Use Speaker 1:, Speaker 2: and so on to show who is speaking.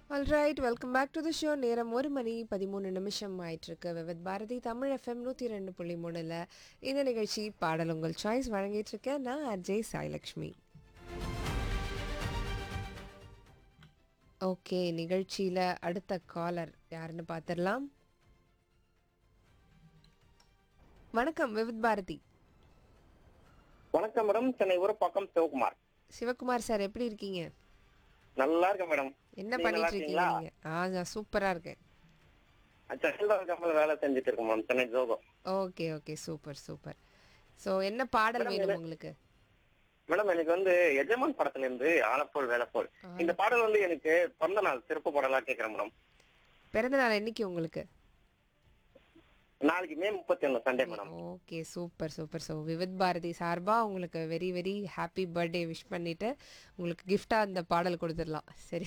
Speaker 1: alright welcome back to the show நேரம் ஒரு மணி பதிமூணு நிமிஷம் ஆயிட்டிருக்கு விவித் பாரதி தமிழ் எஃப்எம் நூற்றி ரெண்டு புள்ளி மூணில் இந்த நிகழ்ச்சி பாடல் உங்கள் சாய்ஸ் வழங்கிட்டு இருக்கேன் நான் அஜய் சாய்லக்ஷ்மி ஓகே நிகழ்ச்சியில் அடுத்த காலர் யாருன்னு பார்த்துடலாம் வணக்கம் விவித் பாரதி
Speaker 2: வணக்கம் மேடம் சென்னை ஊரப்பாக்கம் சிவகுமார்
Speaker 1: சிவகுமார் சார் எப்படி இருக்கீங்க
Speaker 2: நல்லா இருக்கேன் மேடம்
Speaker 1: என்ன
Speaker 2: நீங்க
Speaker 1: பண்ணிட்டு
Speaker 2: நல்லா
Speaker 1: இருக்கீங்க நீங்க ஆ நான் சூப்பரா இருக்கேன்
Speaker 2: சென்னை கம்பெனி வேலை செஞ்சுட்டு இருக்கேன் madam Chennai Zoho
Speaker 1: okay okay super super so என்ன பாடல் வேணும் உங்களுக்கு
Speaker 2: மேடம் எனக்கு வந்து எஜமான் படத்துல இருந்து ஆலப்போல் வேலைப்போல் இந்த பாடல் வந்து எனக்கு பிறந்த நாள் சிறப்பு பாடலா கேட்கிறேன் மேடம்
Speaker 1: பிறந்த நாள் என்னைக்கு உங்களுக்கு
Speaker 2: நாளைக்கு மே முப்பத்தி ஒண்ணு Sunday madam
Speaker 1: okay super super so Vividh Bharati சார்பாக உங்களுக்கு very very happy birthday wish பண்ணிட்டு உங்களுக்கு கிஃப்டாக அந்த பாடல் கொடுத்துடலாம் சரி